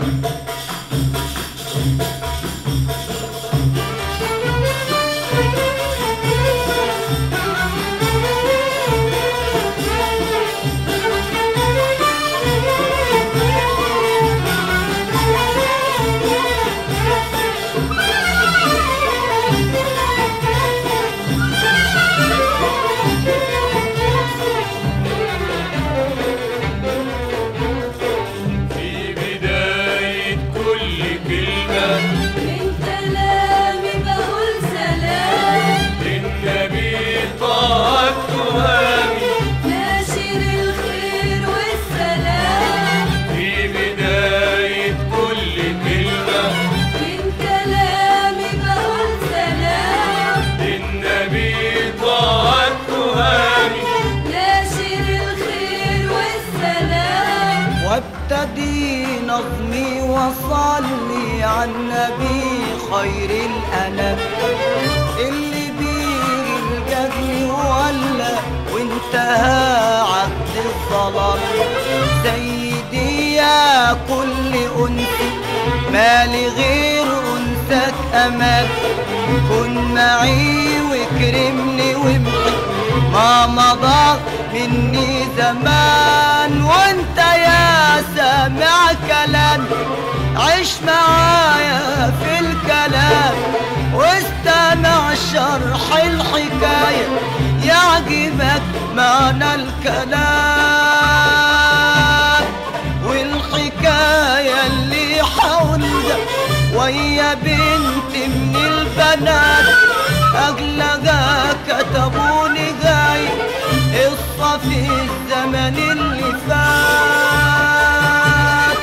في بداية كل كلمة من كلامي بقول سلام للنبي طه التهامي ناشر الخير والسلام في بداية كل كلمة من كلامي بقول سلام للنبي طه التهامي ناشر الخير والسلام وابتدي نظمي وصلي على النبي خير الأنام اللي بيه الجهل ولا وانتهى عهد الظلام سيدي يا كل أنس ما لغير أنسك أمان كن معي واكرمني وامحي ما مضى مني زمان وانت يا سامع كلام عيش معايا في الكلام واستمع شرح الحكاية يعجبك معنى الكلام والحكاية اللي حولها ويا بنت من البنات أغلقها كتبوني جاي قصة في الزمن اللي فات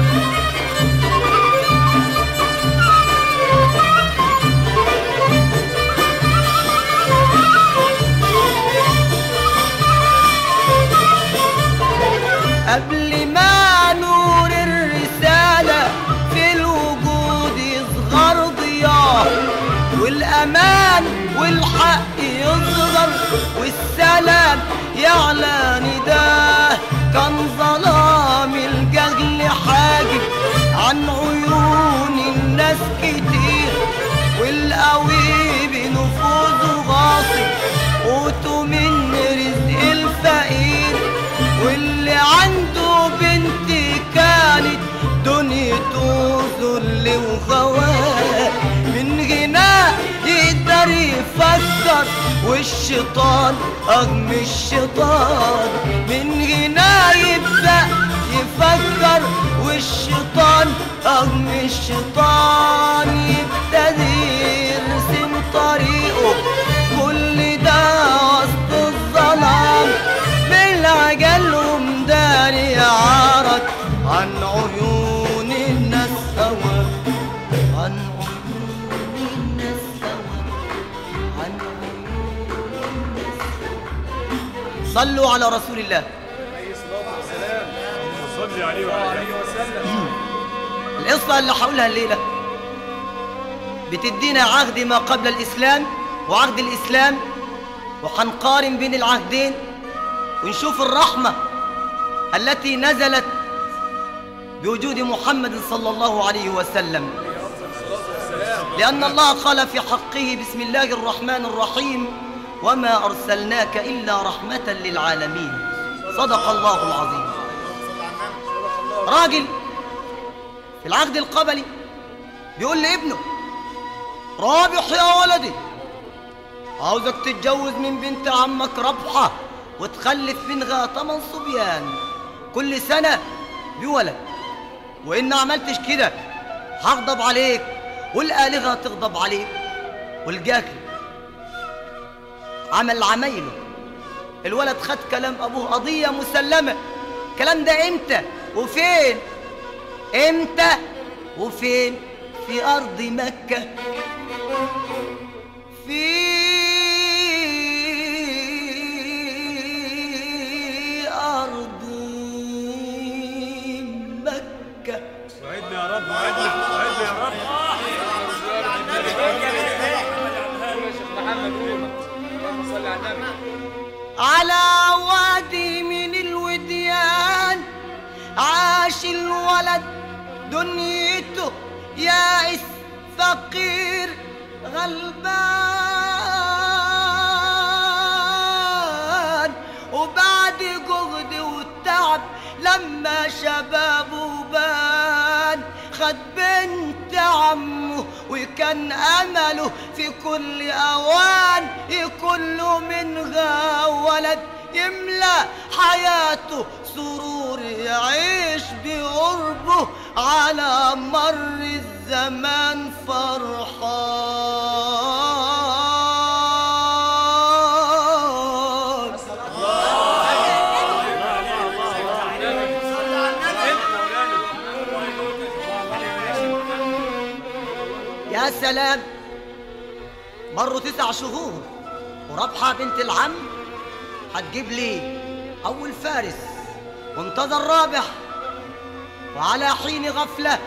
قبل ما نور الرسالة في الوجود يصغر ضياء والأمان والحق يصغر والسلام يعلى نداه كان ظلام الجهل حاجب عن عيون الناس كتير والقوي بنفوذه غاصب قوته من رزق الفقير واللي عنده بنت كانت دنيته ذل وغواه من غناه يقدر يفكر والشيطان أغم الشيطان من غناه يبدأ يفكر والشيطان أغم الشيطان يبتدي يرسم طريقه كل ده وسط الظلام بالعجل ومداري عارك عن عيون الناس سوا عن عيون الناس سوا عن عيون الناس سوا. صلوا على رسول الله صلي عليه وعلى آله القصة اللي هقولها الليلة بتدينا عهد ما قبل الإسلام وعهد الإسلام وهنقارن بين العهدين ونشوف الرحمة التي نزلت بوجود محمد صلى الله عليه وسلم لأن الله قال في حقه بسم الله الرحمن الرحيم وما أرسلناك إلا رحمة للعالمين صدق الله العظيم راجل في العقد القبلي بيقول لابنه رابح يا ولدي عاوزك تتجوز من بنت عمك ربحة وتخلف منها تمن صبيان كل سنة بولد وإن عملتش كده هغضب عليك والآلهة تغضب عليك والجاكل عمل عمايله الولد خد كلام أبوه قضية مسلمة الكلام ده إمتى وفين إمتى وفين في أرض مكة في أرض مكة وعدنا يا رب وعدنا وعدنا يا رب على وادي من الوديان عاش الولد دنيته يائس فقير غلبان وبعد جهد والتعب لما شبابه بان خد بنت عمه وكان امله في كل اوان يكون له منها ولد يملى حياته سرور يعيش بقربه على مر الزمان فرحان يا سلام مروا تسع شهور وربحة بنت العم هتجيب لي أول فارس وانتظر رابح وعلى حين غفلة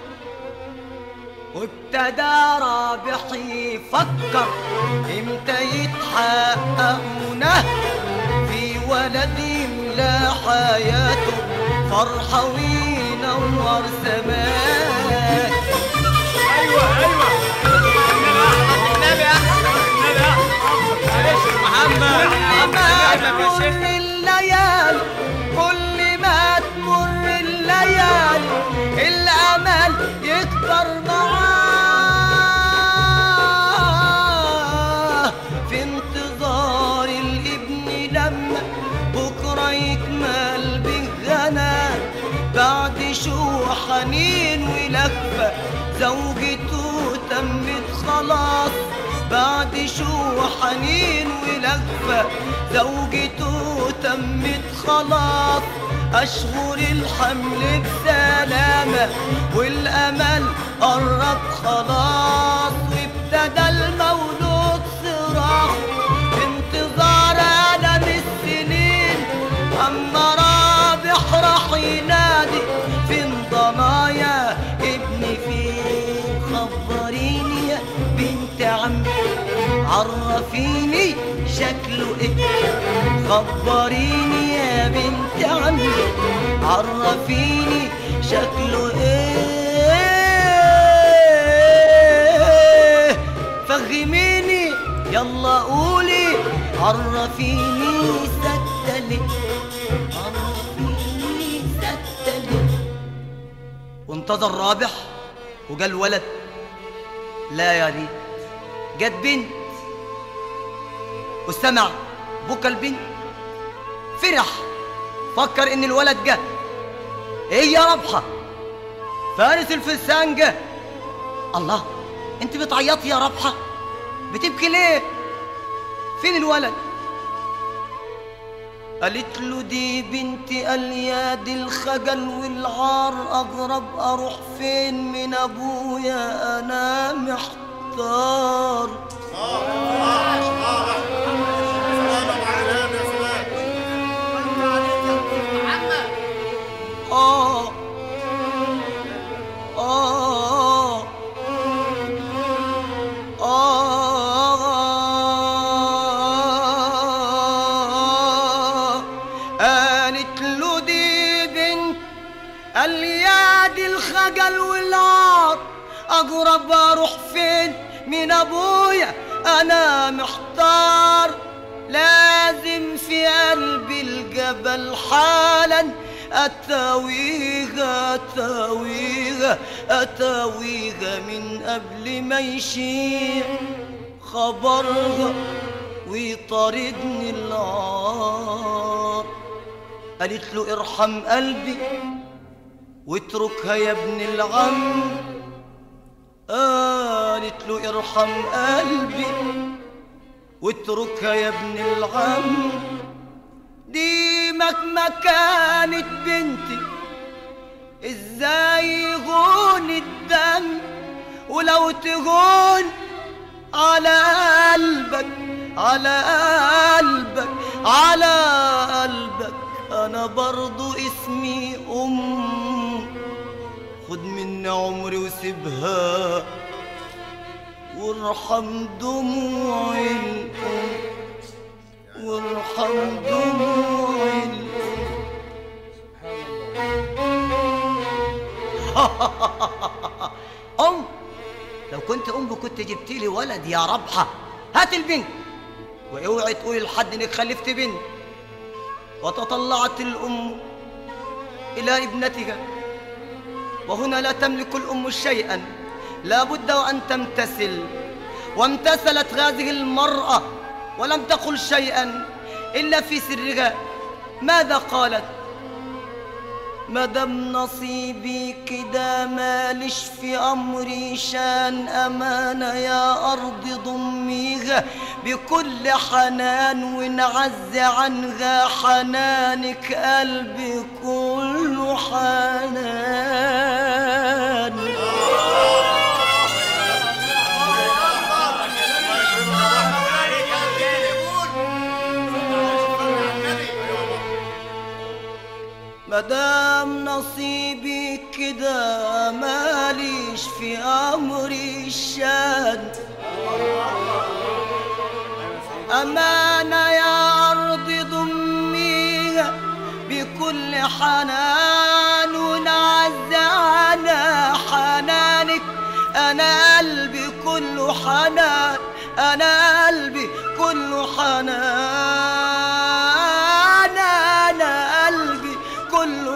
وابتدى رابح يفكر امتى يتحقق مناه في ولد يملى حياته فرحة وينور سماه ايوه ايوه النبي معلش محمد ما تمر الليالي كل ما تمر الليالي الامل يكبر معاه في انتظار الابن لما بكره يكمل بالغنى بعد شو حنين ولفه زوجته تمت خلاص بعد شو حنين ولفة زوجته تمت خلاص أشهر الحمل بسلامة والأمل قرب خلاص وابتدى المولود صراخ انتظار ألم السنين أما رابح راح ينادي فين ضنايا ابني فين خبريني يا بنت عمي عرفيني شكله ايه خبريني يا بنت عمي عرفيني شكله ايه فهميني يلا قولي عرفيني ستلي عرفيني ستلي وانتظر رابح وجا ولد لا يا ريت جت بنت وسمع بكى البنت فرح فكر ان الولد جه ايه يا ربحه فارس الفرسان جه الله انت بتعيطي يا ربحه بتبكي ليه فين الولد قالت له دي بنتي قال يا دي الخجل والعار اغرب اروح فين من ابويا انا محتار آه آه آه قالت له دي بنت قال يا دي الخجل والعار أقرب أروح فين من أبويا أنا محتار لازم في قلبي الجبل حالا أتاويها أتاويها أتاويها من قبل ما يشيع خبرها ويطاردني العار قالت له ارحم قلبي واتركها يا ابن العم قالت له ارحم قلبي واتركها يا ابن العم دي مهما كانت بنتي ازاي يغون الدم ولو تغون على قلبك على قلبك على قلبك انا برضو اسمي ام خد مني عمري وسيبها وارحم دموع الام وارحم دموع الام ام لو كنت ام كنت جبت لي ولد يا ربحه هات البنت واوعي تقولي لحد انك خلفت بنت وتطلعت الام الى ابنتها وهنا لا تملك الام شيئا لا بد وان تمتثل وامتثلت هذه المراه ولم تقل شيئا الا في سرها ماذا قالت مدام نصيبي كده مالش في امري شان امانه يا ارض ضميها بكل حنان ونعز عنها حنانك قلبي كله حنان مدام نصيبي كده ماليش في امري الشان امانه يا ارض ضميها بكل حنان ونعز على حنانك انا قلبي كله حنان انا قلبي كله حنان انا قلبي كله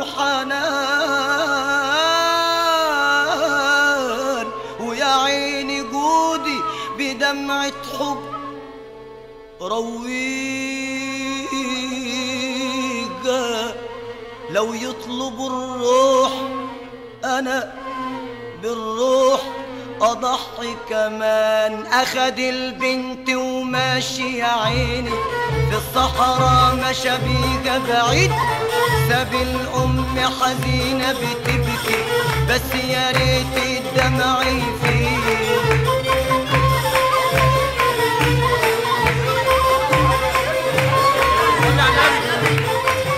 حنان ويا عيني جودي بدمعة حب رويجة لو يطلب الروح أنا بالروح أضحي كمان أخد البنت وماشي يا عيني في الصحراء مشى بيها بعيد ساب الأم حزينة بتبكي بس يا ريت الدمع يفيد صلي على النبي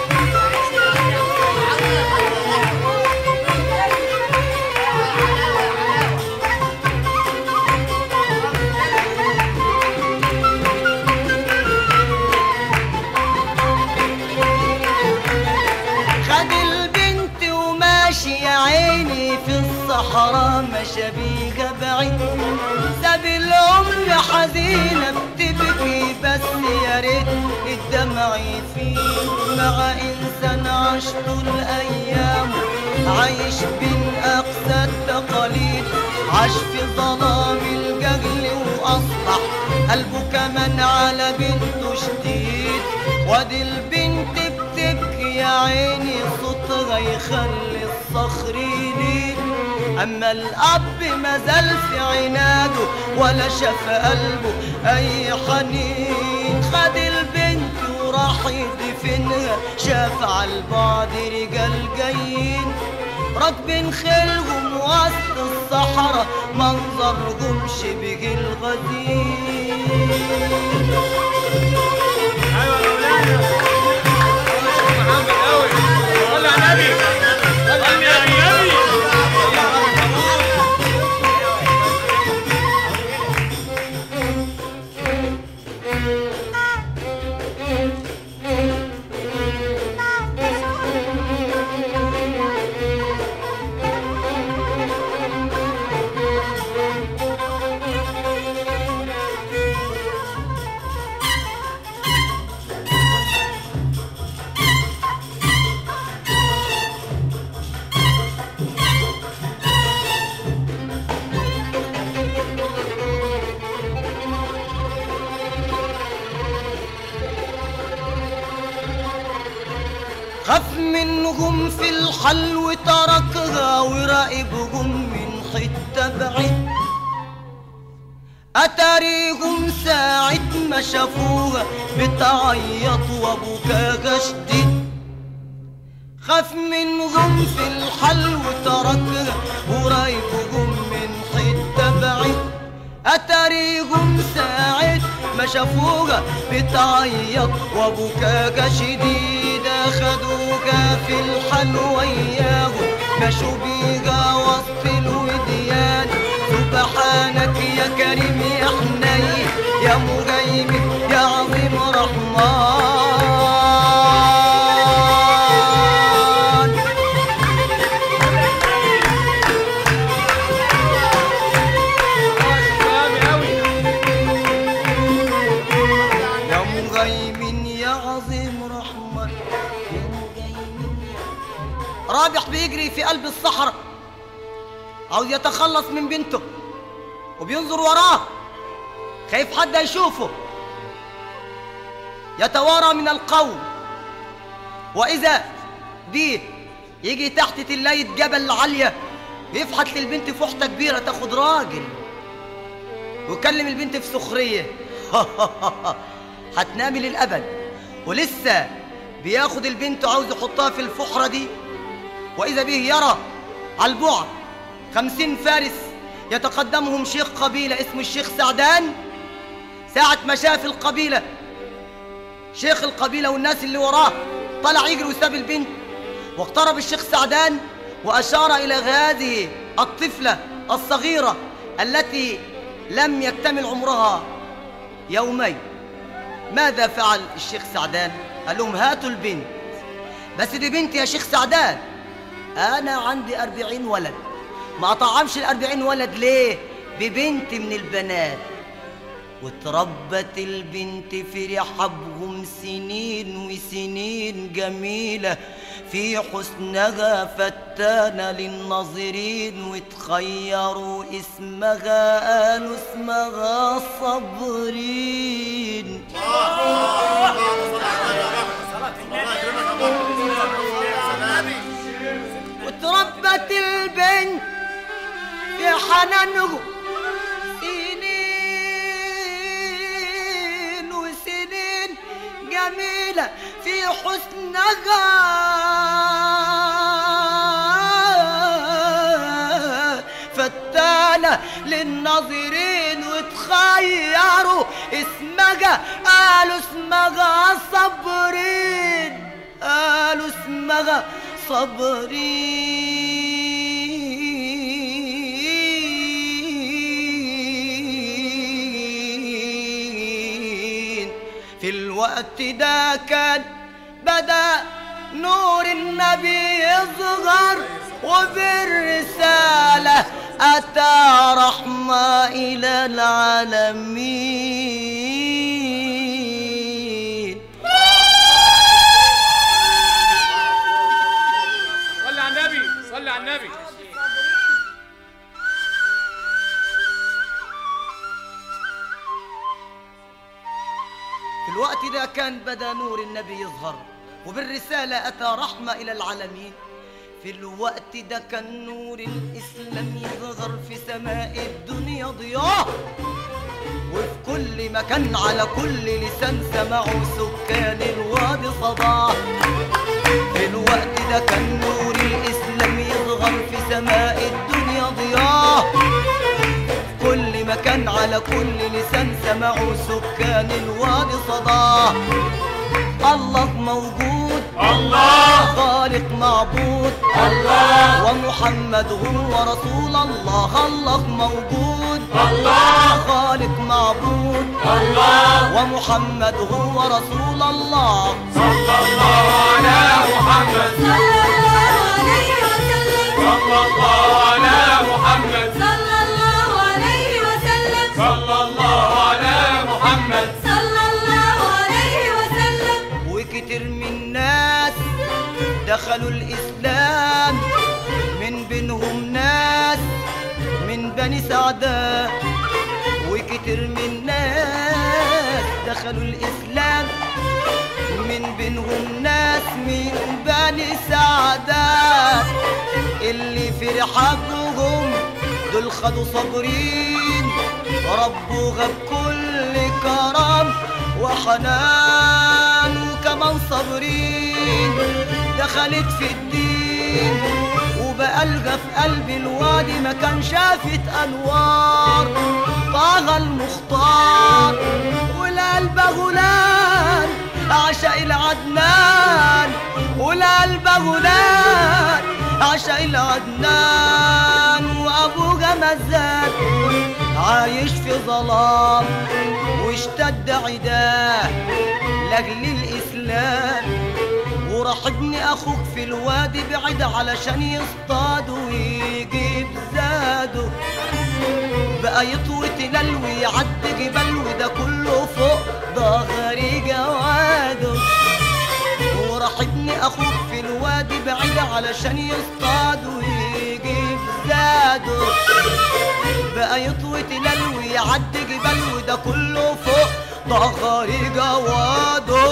خد البنت وماشي يا عيني في الصحراء مشى بيها بعيد ساب الأم حزينة بتبكي بس يا ريت الدمع يفيد مع إنسان عاش طول أيامه عايش بين أقسى التقاليد عاش في ظلام الجهل وأصبح قلبه كمان على بنته شديد وادي البنت بتبكي يا عيني صوتها يخلي الصخر يلين اما الاب ما زال في عناده ولا شاف قلبه اي حنين خد البنت وراح يدفنها شاف على البعد رجال جايين راكبين خيلهم وسط الصحراء منظرهم شبه الغزير ايوه يا مولانا محمد قوي صلي على النبي صلي على النبي خاف منهم في الحل وتركها وراقبهم من حتة بعيد أتاريهم ساعة ما شافوها بتعيط وبكاها شديد خاف منهم في الحل وتركها وراقبهم من حتة بعيد أتاريهم ساعة ما شافوها بتعيط وبكاها شديد أخدوها في الحل وياهم مشوا بيها وسط الوديان سبحانك يا كريم يا حنين يا مهيمن يا عظيم رحمن بيجري في قلب الصحراء عاوز يتخلص من بنته وبينظر وراه خايف حد يشوفه يتوارى من القوم وإذا بيه يجي تحت تلاية جبل عالية يفحت للبنت فحتة كبيرة تاخد راجل ويكلم البنت في سخرية هتنامي للأبد ولسه بياخد البنت وعاوز يحطها في الفحرة دي وإذا به يرى على البعد خمسين فارس يتقدمهم شيخ قبيلة اسمه الشيخ سعدان ساعة ما شاف القبيلة شيخ القبيلة والناس اللي وراه طلع يجري وساب البنت واقترب الشيخ سعدان وأشار إلى هذه الطفلة الصغيرة التي لم يكتمل عمرها يومين ماذا فعل الشيخ سعدان؟ قال لهم هاتوا البنت بس دي بنتي يا شيخ سعدان أنا عندي أربعين ولد ما أطعمش الأربعين ولد ليه؟ ببنت من البنات وتربت البنت في رحابهم سنين وسنين جميلة في حسنها فتانة للناظرين وتخيروا اسمها قالوا اسمها صبرين وتربت البنت في حنانه سنين وسنين جميلة في حسنها فتانة للناظرين وتخيروا اسمها قالوا اسمها صبرين قالوا اسمها صبرين في الوقت ده كان بدأ نور النبي يظهر وبالرسالة أتى رحمة إلى العالمين صلي على النبي صلي على النبي في الوقت ده كان بدا نور النبي يظهر وبالرسالة أتى رحمة إلى العالمين في الوقت ده كان نور الإسلام يظهر في سماء الدنيا ضياء وفي كل مكان على كل لسان سمعوا سكان الوادي صداع في الوقت ده كان نور الإسلام يظهر في سماء الدنيا ضياء كل مكان على كل لسان سمعوا سكان الوادي صداه الله موجود الله خالق معبود الله ومحمد هو رسول الله الله موجود الله خالق معبود الله ومحمد هو رسول الله صلى الله على محمد صلى الله عليه وسلم صلى الله على محمد صلى الله عليه وسلم صلى الله على محمد صلى الله عليه وسلم وكتير من الناس دخلوا الإسلام من بينهم ناس من بني سعداء وكتير من الناس دخلوا الإسلام من بينهم ناس من بني سعداء اللي في رحابهم دول خدوا صابرين ربوها بكل كرم وحنان وكمان صابرين دخلت في الدين وبقى لها في قلب الوادي مكان شافت انوار طه المختار والقلب غلان عشق العدنان والقلب غلان عشق العدنان وابوها مزاد عايش في ظلام واشتد عداه لاجل الاسلام وراح ابن اخوك في الوادي بعيد علشان يصطاد ويجيب زاده بقى يطوي تلال ويعدي جبال وده كله فوق ظهري جواده وراح ابن ان اخوك في الوادي بعيد علشان يصطاد ويجيب زاده بقى يطوي تلال ويعدي جبال وده كله فوق ضغري جواده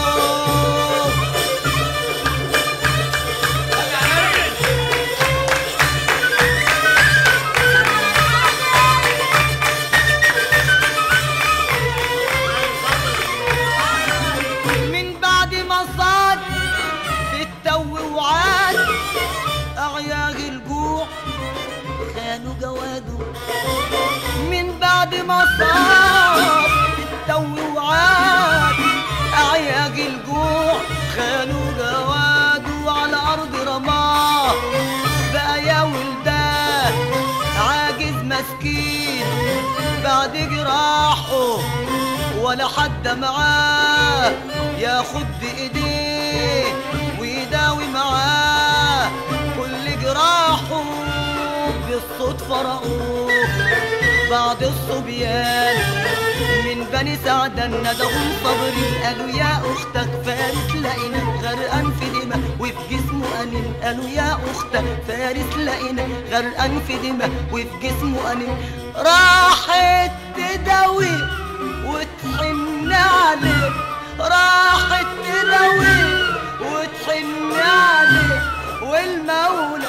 من بعد ما صاد في التو وعاد أعياغ الجوع خانوا جواده من بعد ما صاد في التو وعاد أعياغ الجوع خانوا جواده على أرض رماه بقى يا ولدان عاجز مسكين بعد جراحه ولا حد معاه ياخد بايديه ويداوي معاه كل جراحه بالصدفة رأوه بعض الصبيان من بني سعدة ندهم صبرين قالوا يا أختك فارس لقينا غرقان في دماء وفي جسمه أنين قالوا يا أختك فارس لقينا غرقان في دماء وفي جسمه أنين راحت تداوي وتحن عليه راحت تداوي وتحن عليه والمولى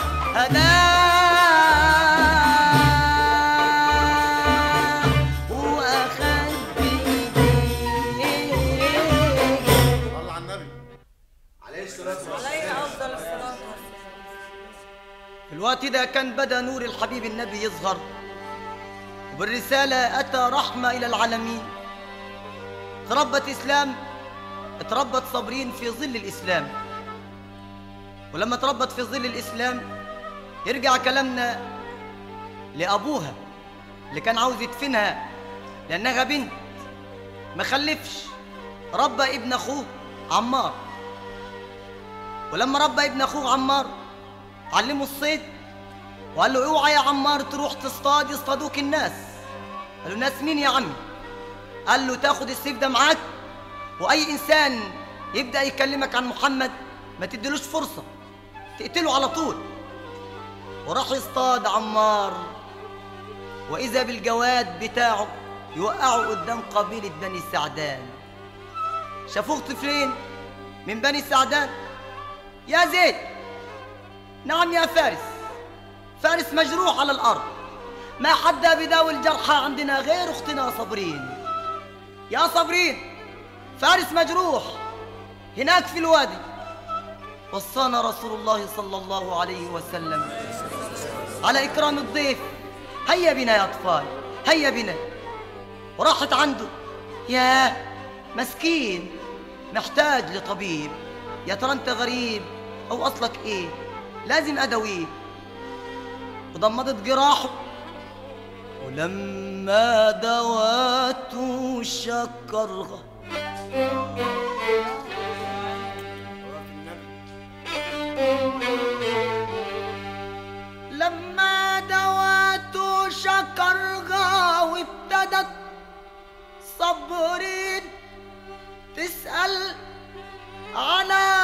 هداه واخد بايديه صلى على النبي عليه الصلاة والسلام عليه أفضل الصلاة والسلام في الوقت ده كان بدا نور الحبيب النبي يظهر وبالرسالة أتى رحمة إلى العالمين تربت إسلام تربت صابرين في ظل الإسلام ولما تربت في ظل الإسلام يرجع كلامنا لأبوها اللي كان عاوز يدفنها لأنها بنت ما خلفش ربى ابن أخوه عمار ولما ربى ابن أخوه عمار علمه الصيد وقال له اوعى يا عمار تروح تصطاد يصطادوك الناس قال له ناس مين يا عمي قال له تاخد السيف ده معاك واي انسان يبدا يكلمك عن محمد ما تديلوش فرصه تقتله على طول وراح يصطاد عمار واذا بالجواد بتاعه يوقعه قدام قبيله بني سعدان شافوه طفلين من بني سعدان يا زيد نعم يا فارس فارس مجروح على الأرض ما حد بداوي الجرحى عندنا غير أختنا صبرين يا صبرين فارس مجروح هناك في الوادي وصانا رسول الله صلى الله عليه وسلم على إكرام الضيف هيا بنا يا أطفال هيا بنا وراحت عنده يا مسكين محتاج لطبيب يا ترى انت غريب او اصلك ايه لازم اداويه وضمدت جراحه ولما دواته شكرها لما دواته شكرها وابتدت صبرين تسأل على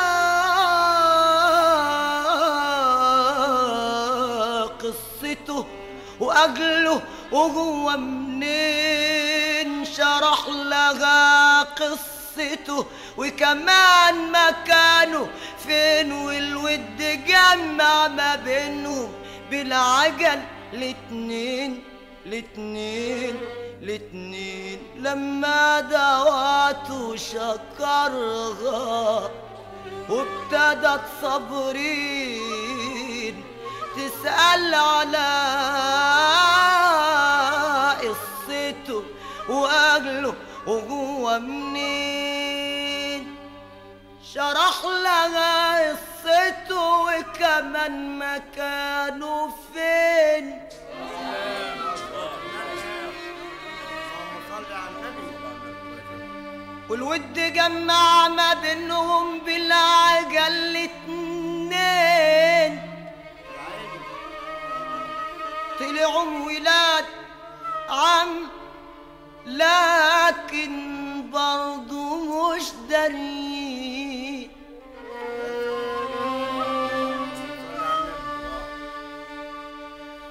قصته وأجله وهو منين شرح لها قصته وكمان مكانه فين والود جمع ما بينهم بالعجل الاتنين الاتنين الاتنين لما دواته شكرها وابتدت صبرين تسأل على قصته وأجله وهو منين شرح لها قصته وكمان مكانه فين صلى على النبي والود جمع ما بينهم بالعجل الاتنين طلعوا ولاد عم لكن برضو مش دارين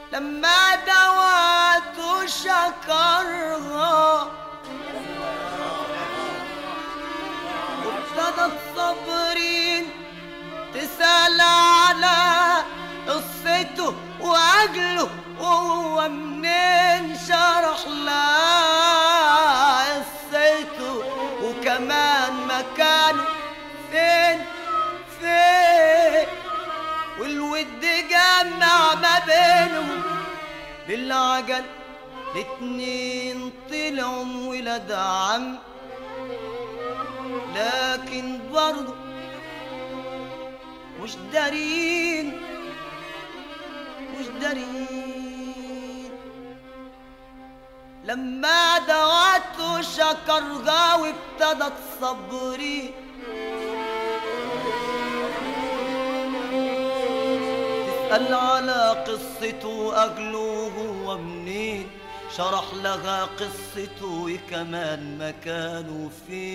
لما دوات شكرها وابتدت صبرين تسأل على قصته وأجله وهو منين شرح لها قصته وكمان مكانه فين فين والود جمع ما بينهم بالعجل الاتنين طلعوا ولاد عم لكن برضه مش دارين مش دارين لما دعته شكرها وابتدت صبري تسأل على قصته أجله هو منين شرح لها قصته كمان مكانه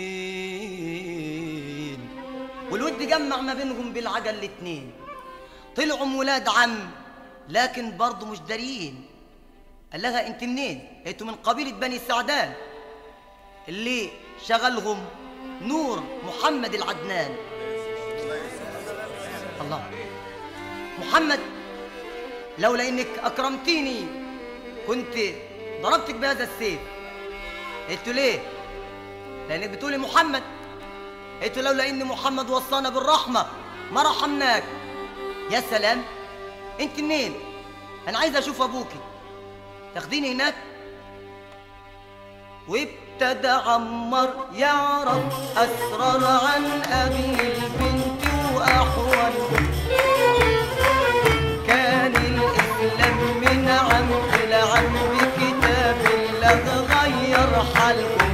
فين والود جمع ما بينهم بالعجل الاتنين طلعوا ولاد عم لكن برضه مش داريين قال لها انت منين انتوا من قبيلة بني سعدان اللي شغلهم نور محمد العدنان الله محمد لولا انك اكرمتيني كنت ضربتك بهذا السيف قلت ليه لانك بتقولي محمد قلت لولا ان محمد وصانا بالرحمه ما رحمناك يا سلام انت منين انا عايز اشوف ابوكي تاخديني هناك وابتدى عمر يعرف اسرار عن ابي البنت واحواله كان الاسلام من عم الى عم بكتاب الله غير حاله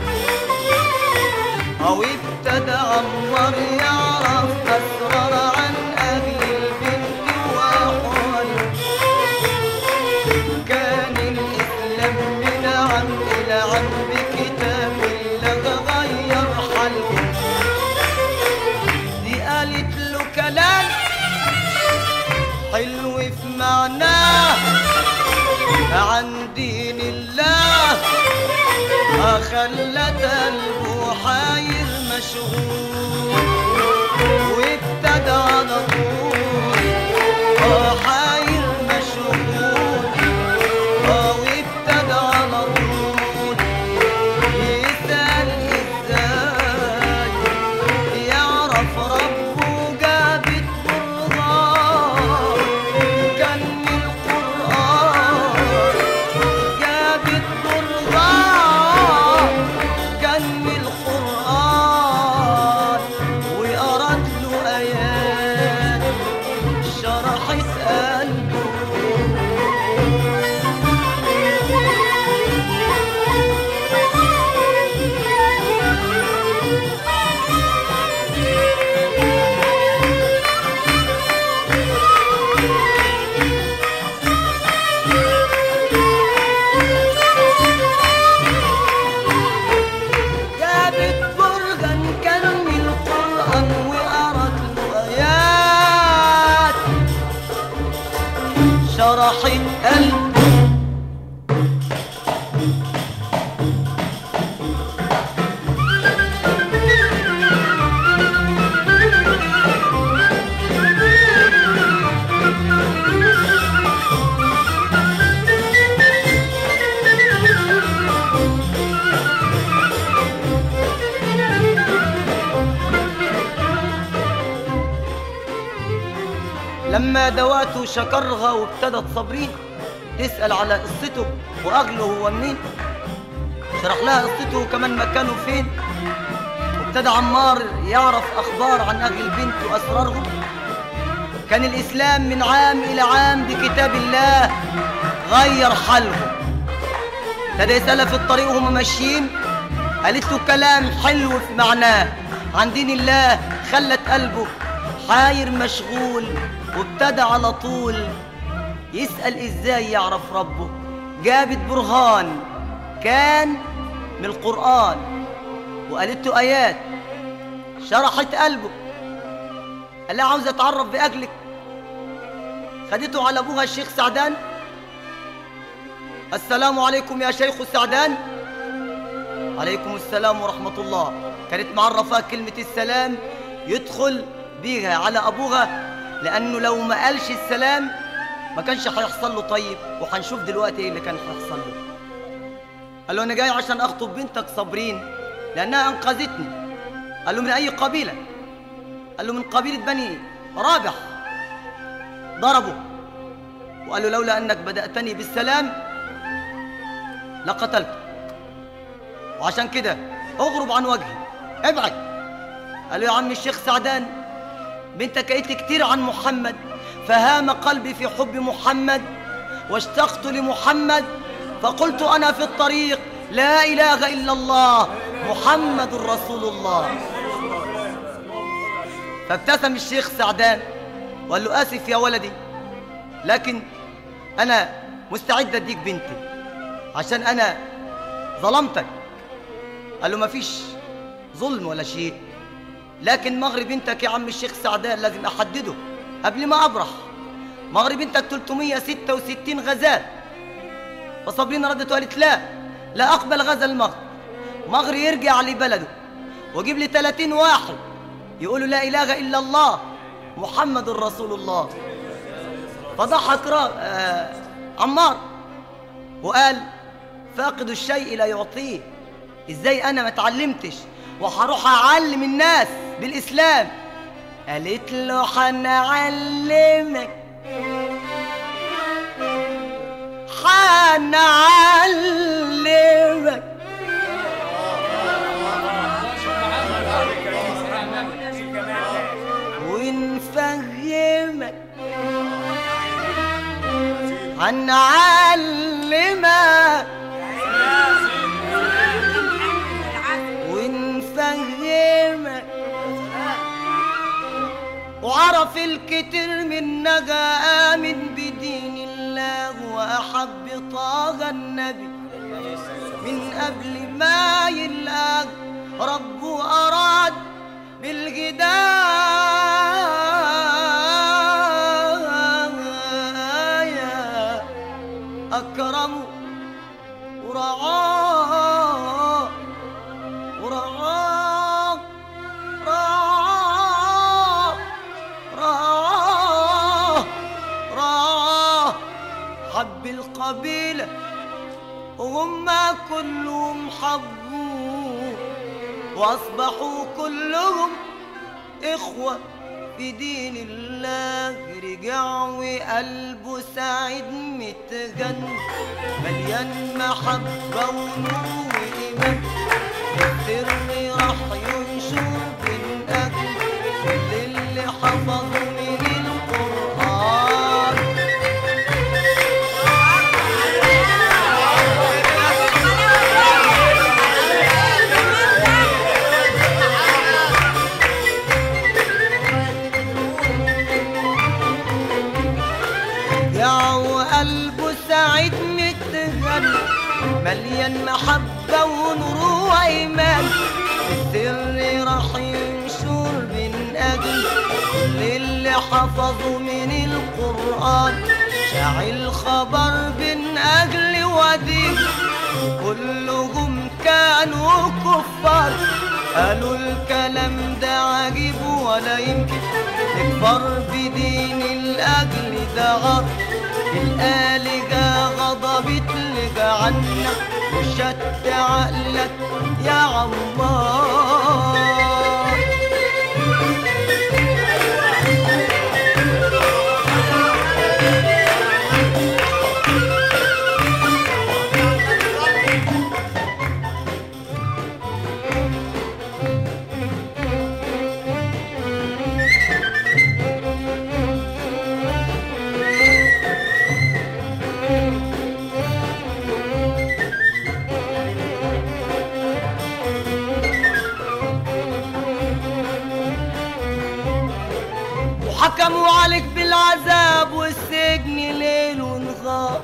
أو ابتدى عمر يعرف أسرار عن أبي البنت وأحواله كان الإسلام من عم إلى عم بكتاب الله غير حاله دي قالت له كلام حلو في معناه عن دين الله خلت قلبه حاير مشغول وابتدى على طول اه حاير مشغول اه وابتدى على طول يسأل ازاي يعرف ربه جابت برهان كان من القرآن جابت برهان كان من القرآن وقرأت له آيات شرحت قلبه جابت برغن كان من القرآن وقرأت له آيات شرحت قلبه لما دواته شكرها وابتدت صبرين تسأل على قصته وأغله هو منين شرح لها قصته كمان مكانه فين وابتدى عمار يعرف أخبار عن أهل البنت وأسرارهم كان الإسلام من عام إلى عام بكتاب الله غير حالهم ابتدى يسألها في الطريق وهم ماشيين قالت له كلام حلو في معناه عن دين الله خلت قلبه حاير مشغول وابتدى على طول يسأل ازاي يعرف ربه جابت برهان كان من القرآن وقالت له آيات شرحت قلبه قال لها عاوز اتعرف بأجلك خدته على ابوها الشيخ سعدان السلام عليكم يا شيخ السعدان عليكم السلام ورحمة الله كانت معرفة كلمة السلام يدخل بيها على أبوها لأنه لو ما قالش السلام ما كانش هيحصل له طيب وهنشوف دلوقتي ايه اللي كان هيحصل له قال له انا جاي عشان اخطب بنتك صابرين لانها انقذتني قال له من اي قبيله قال له من قبيله بني رابح ضربه وقال له لولا انك بداتني بالسلام لقتلتك وعشان كده اغرب عن وجهي ابعد قال له يا عم الشيخ سعدان بنتك قالت لي كتير عن محمد فهام قلبي في حب محمد واشتقت لمحمد فقلت انا في الطريق لا اله الا الله محمد رسول الله فابتسم الشيخ سعدان وقال له اسف يا ولدي لكن انا مستعد اديك بنتي عشان انا ظلمتك قال له ما فيش ظلم ولا شيء لكن مغرب بنتك يا عم الشيخ سعدان لازم احدده قبل ما ابرح مغرب بنتك 366 غزال فصابرين ردت وقالت لا لا اقبل غزا المغرب مغرب يرجع لبلده وجيب لي 30 واحد يقولوا لا اله الا الله محمد رسول الله فضحك را... آه... عمار وقال فاقد الشيء لا يعطيه ازاي انا ما اتعلمتش وهروح اعلم الناس بالاسلام قالت له هنعلمك هنعلمك ونفهمك هنعلمك ونفهمك وعرف الكتير منها آمن بدين الله وأحب طه النبي من قبل ما يلقى ربه أراد بالهداية أكرمه ورعاه ورعاه رعاه رعاه رعاه حب القبيلة وهم كلهم حبوه وأصبحوا كلهم إخوة في دين الله رجع وقلبه سعيد متغن مليان محبة ونور وإيمان السر راح ينشر بين أجل كل اللي حفظوا من القرآن يا وقلبه سعيد متغنى مليان محبة ونور وإيمان السر راح ينشر من أجل كل اللي حفظوا من القرآن شاعل خبر من أجل ودين كلهم كانوا كفار قالوا الكلام ده عجيب ولا يمكن نكفر بدين الأجل ده غر الآلهة غضبت لقى عنك وشت عقلك يا عمار وحكموا عليك بالعذاب والسجن ليل ونهار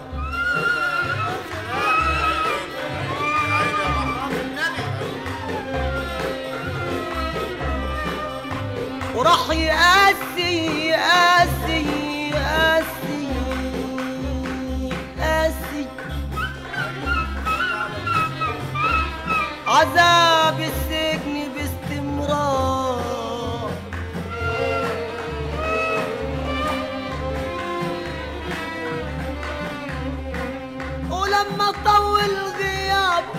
وراح يقاسي يقاسي يقاسي يقاسي عذاب السجن باستمرار ولما طول غيابه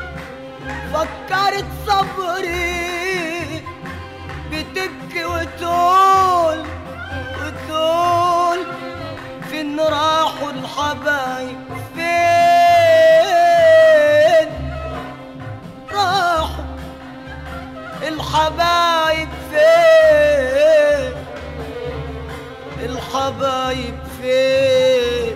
فكرت صبري بتبكي وتقول وتقول فين راحوا الحبايب فين راحوا الحبايب فين الحبايب فين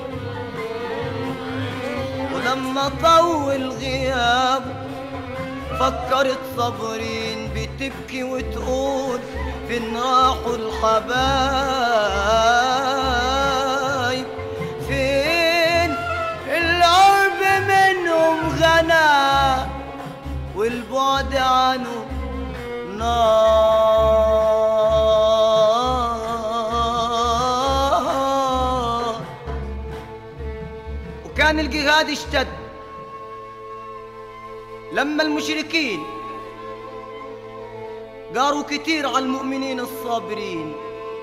ولما طول غيابه فكرت صبرين بتبكي وتقول فين راحوا الحبايب فين القرب منهم غنى والبعد عنه نار وكان الجهاد اشتد لما المشركين جاروا كتير على المؤمنين الصابرين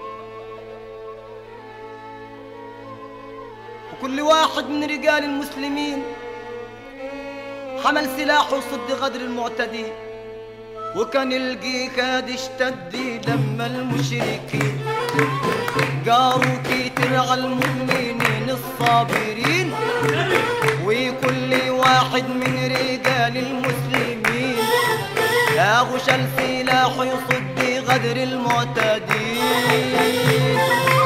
وكل واحد من رجال المسلمين حمل سلاحه صد غدر المعتدين وكان الجهاد اشتد لما المشركين جاروا كتير على المؤمنين الصابرين وكل واحد من رجال المسلمين ياغش السلاح يصد غدر المعتدين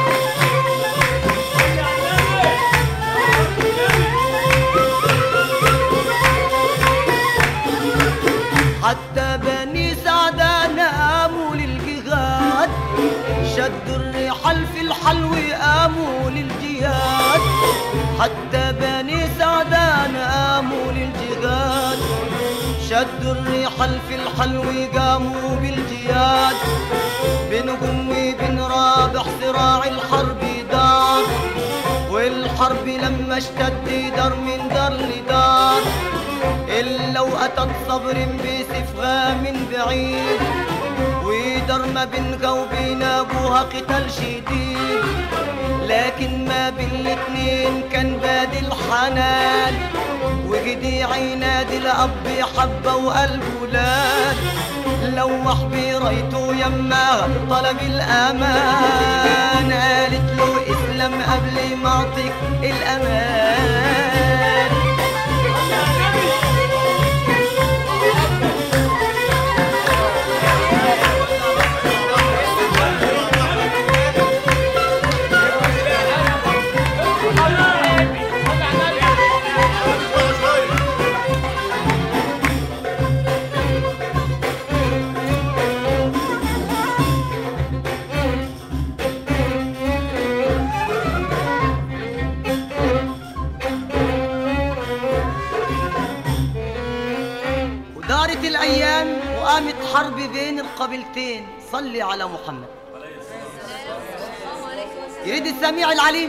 حتى بني سعدان قاموا للجهاد شدوا الرحال في الحلو قاموا للجهاد حتى بني سعدان قاموا للجهاد شدوا الرحال في الحلو قاموا بالجهاد بينهم وبين رابح صراع الحرب دار والحرب لما اشتد دار من دار لدار إلا وأتت صبر بسفغة من بعيد ودار ما بينها وبين أبوها قتال شديد لكن ما بين الاتنين كان بادي الحنان وجدي عينادي الأب حبة وقلبه لان لوح برايته يمها طلب الأمان قالت له اسلم قبل ما أعطيك الأمان ودارت الأيام وقامت حرب بين القبيلتين صلي على محمد يريد السميع العليم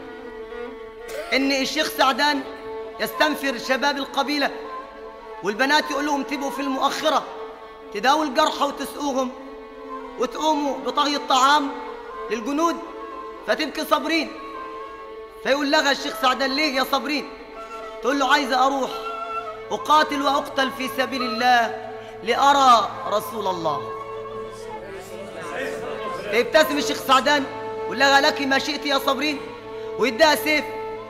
ان الشيخ سعدان يستنفر شباب القبيلة والبنات يقول لهم تبقوا في المؤخرة تداووا الجرحى وتسقوهم وتقوموا بطهي الطعام للجنود فتبكي صابرين فيقول لها الشيخ سعدان ليه يا صابرين تقول له عايزة أروح أقاتل وأقتل في سبيل الله لأرى رسول الله يبتسم الشيخ سعدان ويقول لها لك ما شئت يا صابرين ويديها سيف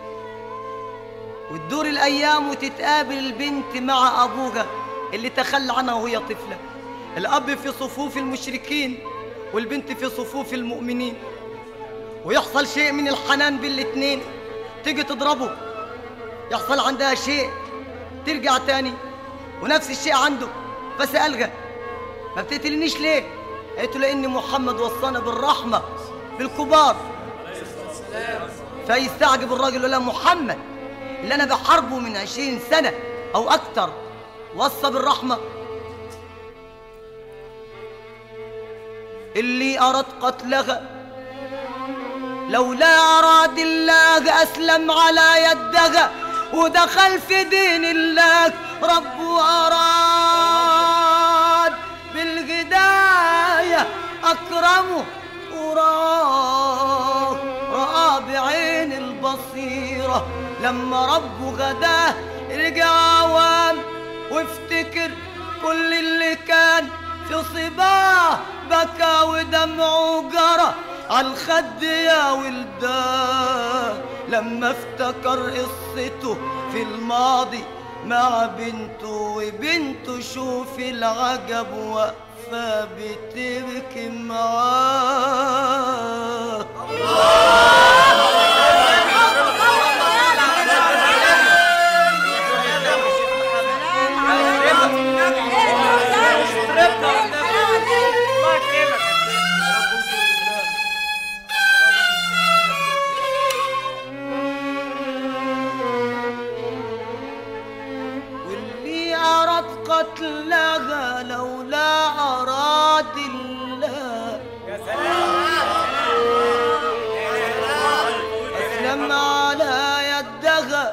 وتدور الأيام وتتقابل البنت مع أبوها اللي تخلى عنها وهي طفلة الأب في صفوف المشركين والبنت في صفوف المؤمنين ويحصل شيء من الحنان بين الاتنين تيجي تضربه يحصل عندها شيء ترجع تاني ونفس الشيء عنده فسألها ما بتقتلنيش ليه؟ قالت له لأن محمد وصانا بالرحمة بالكبار فيستعجب الراجل يقول لها محمد اللي أنا بحاربه من عشرين سنة أو أكتر وصى بالرحمة اللي أراد قتلها لولا أراد الله أسلم على يدها ودخل في دين الله رب أراد أكرمه وراه رأى بعين البصيرة لما ربه غداه رجع عوام وافتكر كل اللي كان في صباه بكى ودمعه جرى عالخد يا ولداه لما افتكر قصته في الماضي مع بنته وبنته شوف العجب واقفة بتبكي معاه الله يكرمك واللي أراد قتلها لولا أراد الله يا سلام أسلم على يدها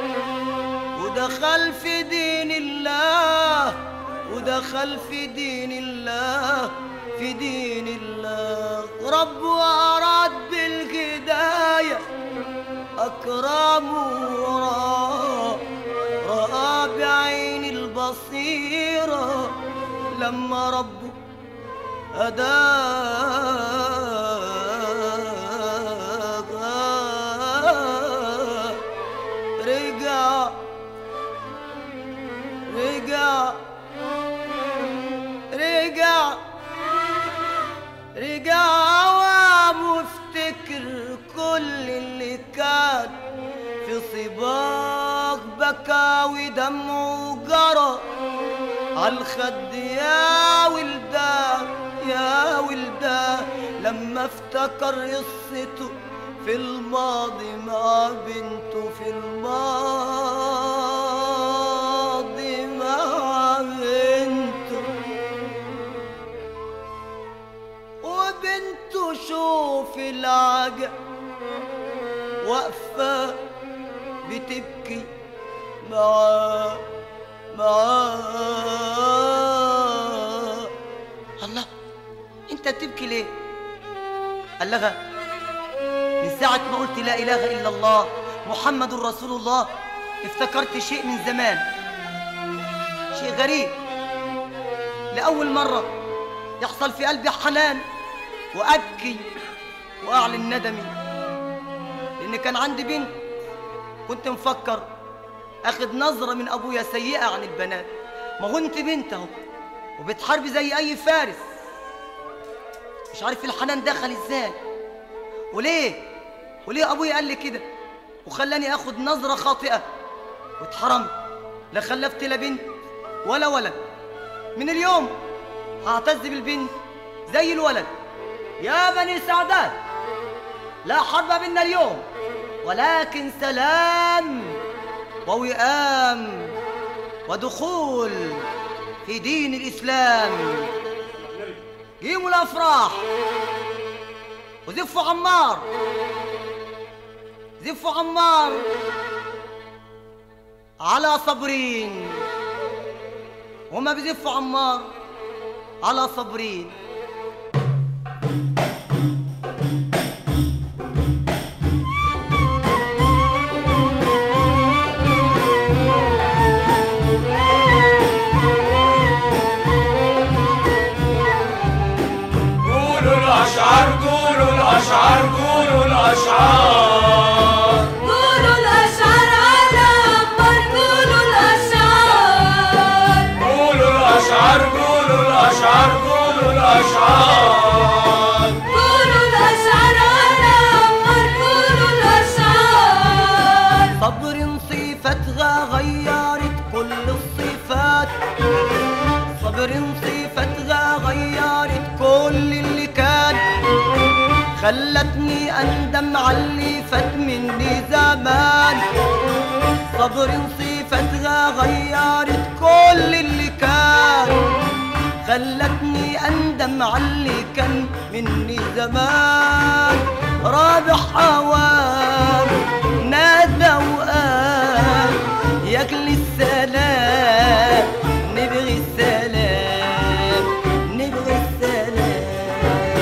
ودخل في دين الله ودخل في دين الله في دين الله ربه أراد بالهداية أكرمه وراه رأى بعين البصيرة لما ربه أداها رجع رجع رجع رجع عوام وافتكر كل اللي كان في صباغ بكى ودمعه جرى عالخد يا ولداه يا ولداه لما افتكر قصته في الماضي مع بنته في الماضي مع بنته وبنته شوف العجب واقفة بتبكي معاه معاه الله انت بتبكي ليه قال لها من ساعة ما قلت لا إله إلا الله محمد رسول الله افتكرت شيء من زمان شيء غريب لأول مرة يحصل في قلبي حنان وأبكي وأعلن ندمي لأن كان عندي بنت كنت مفكر أخد نظرة من أبويا سيئة عن البنات ما هو أنت بنت أهو وبتحاربي زي أي فارس مش عارف الحنان دخل إزاي وليه وليه أبويا قال لي كده وخلاني أخد نظرة خاطئة واتحرمت لا خلفت لا بنت ولا ولد من اليوم هعتز بالبنت زي الولد يا بني سعدات لا حرب بيننا اليوم ولكن سلام ووئام ودخول في دين الإسلام قيموا الأفراح وزفوا عمار زفوا عمار على صبرين هما بيزفوا عمار على صبرين قولوا الأشعار قولوا الأشعار قولوا الأشعار قولوا الأشعار على عمار قولوا الأشعار قولوا الأشعار قولوا الأشعار قولوا الأشعار قولوا الأشعار على عمار قولوا الأشعار صبر صفتها غيرت كل الصفات صبر صفتها غيرت كل اللي كان خلتني أندم على اللي فات مني زمان صبر صفتها غيرت كل اللي كان خلتني أندم على اللي كان مني زمان رابح أوان نادى وقال ياكل السلام نبغي السلام نبغي السلام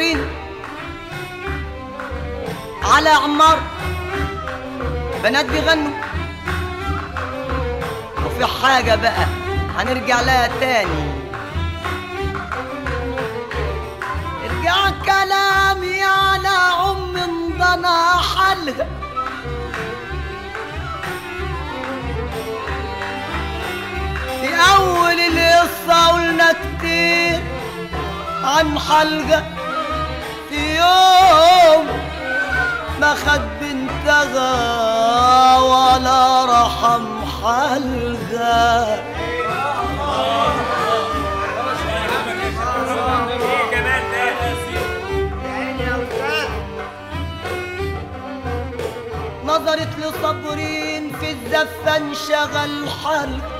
صابرين على عمار بنات بيغنوا وفي حاجة بقى هنرجع لها تاني ارجع كلامي على أم ضنا حلها في أول القصة قلنا كتير عن حلقة في يوم ما خد بنتها ولا رحم حلقة ايه كمان ده نظرت لصبرين في الزفة انشغل حلق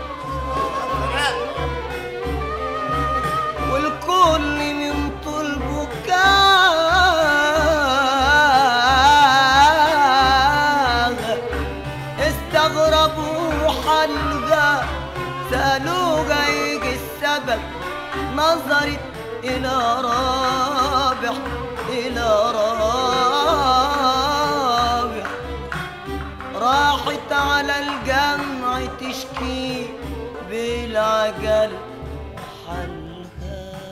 والكل من طول بكاء استغربوا حلقة سألوها يجي السبب نظرت إلى رابح إلى رابح راحت على الجمع تشكي بالعجل حلها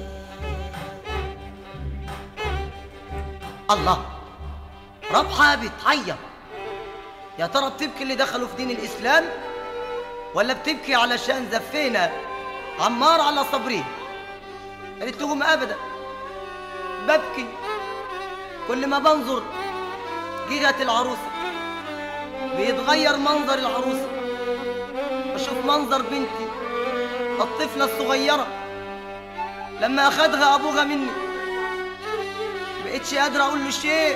الله ربحة بتعيط يا ترى بتبكي اللي دخلوا في دين الإسلام ولا بتبكي علشان زفينا عمار على صبري قالت لهم أبدا ببكي كل ما بنظر جيجة العروسة بيتغير منظر العروسة بشوف منظر بنتي الطفلة الصغيرة لما أخدها أبوها مني بقيتش قادرة أقول له شيء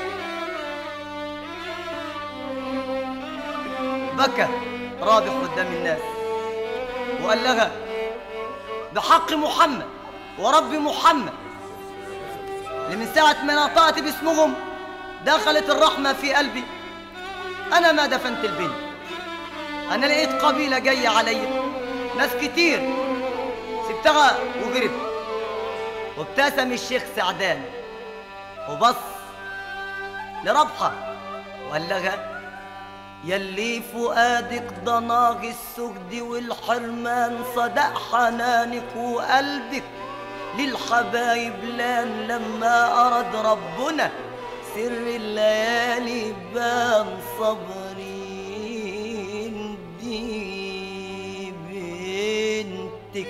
بكى رابح قدام الناس وقال لها بحق محمد ورب محمد اللي من ساعة ما نطقت باسمهم دخلت الرحمة في قلبي أنا ما دفنت البنت أنا لقيت قبيلة جاية عليا ناس كتير سبتها وجربت وابتسم الشيخ سعدان وبص لربحة وقال لها يلي فؤادك ضناغ السجد والحرمان صدق حنانك وقلبك للحبايب لان لما أراد ربنا سر الليالي بان صبرين دي بنتك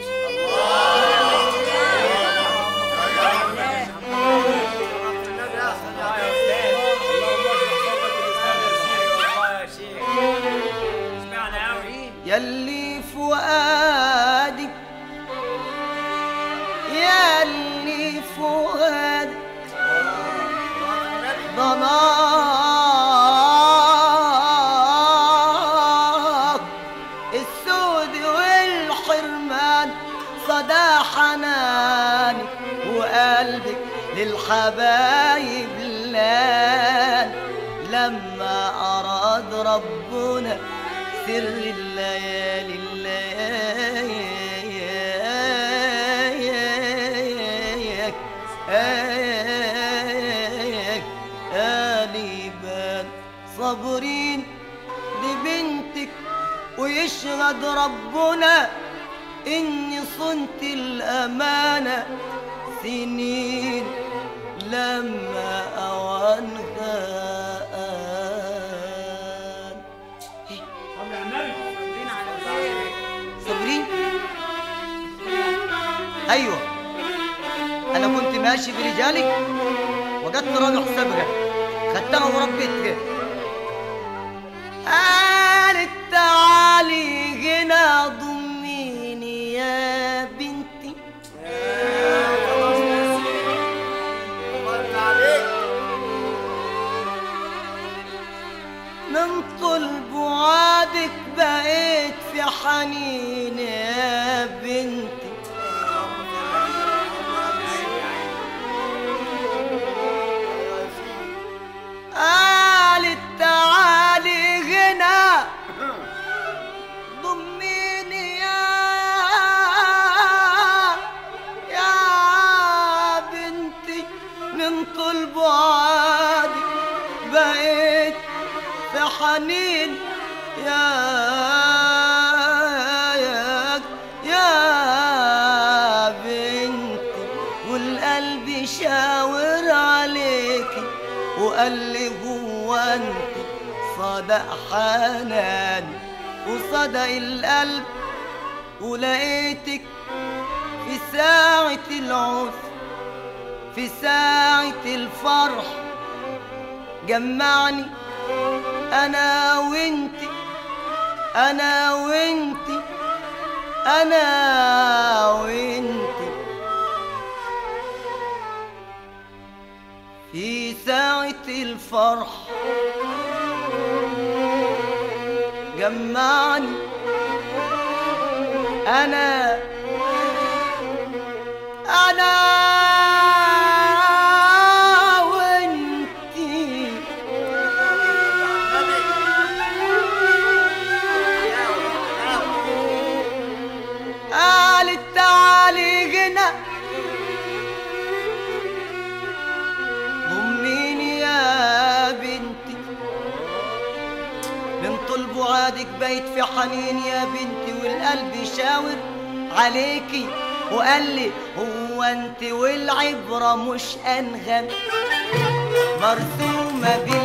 يلي فؤادك يلي فؤادك ضناك السود والحرمان صدى حنانك وقلبك للحبايب لان لما أراد ربنا سر الليالي الليالي بان صابرين لبنتك ويشهد ربنا إني صنت الأمانة سنين لما أوانها آن صابرين أيوة أنا كنت ماشي برجالي وجدت رابح سابقة خدتها وربيتها قالت تعالي هنا ضميني يا بنتي من طول بعادك بقيت في حنين يا بنتي قالت تعالي هنا ضميني يا يا بنتي من حنين يا يا يا بنتي والقلب شاور عليكي وقال لي هو انت صدق حنان وصدق القلب ولقيتك في ساعة العسر في ساعة الفرح جمعني أنا وإنتي أنا وإنتي أنا وإنتي في ساعة الفرح جمعني أنا أنا وإنتي قالت تعالي هنا ضميني يا بنتي من طول بعادك بيت في حنين يا بنتي والقلب يشاور عليكي وقال لي هو انت والعبرة مش انغم مرسومة بال